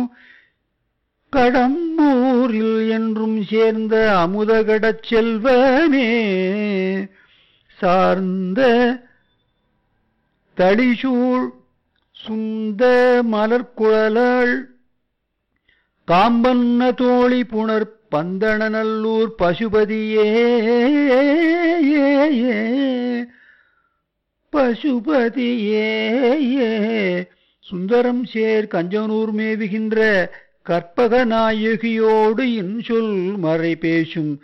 கடம்பூரில் என்றும் சேர்ந்த அமுதகடச் செல்வமே சார்ந்த தளிசூழ் சுந்த மலர்குழலாள் காம்பன்ன தோழி புணர் பந்தணநல்லூர் பசுபதியே பசுபதியே சுந்தரம் சேர் கஞ்சனூர் மேவுகின்ற கற்பக நாயகியோடு இன்சொல் மறை பேசும்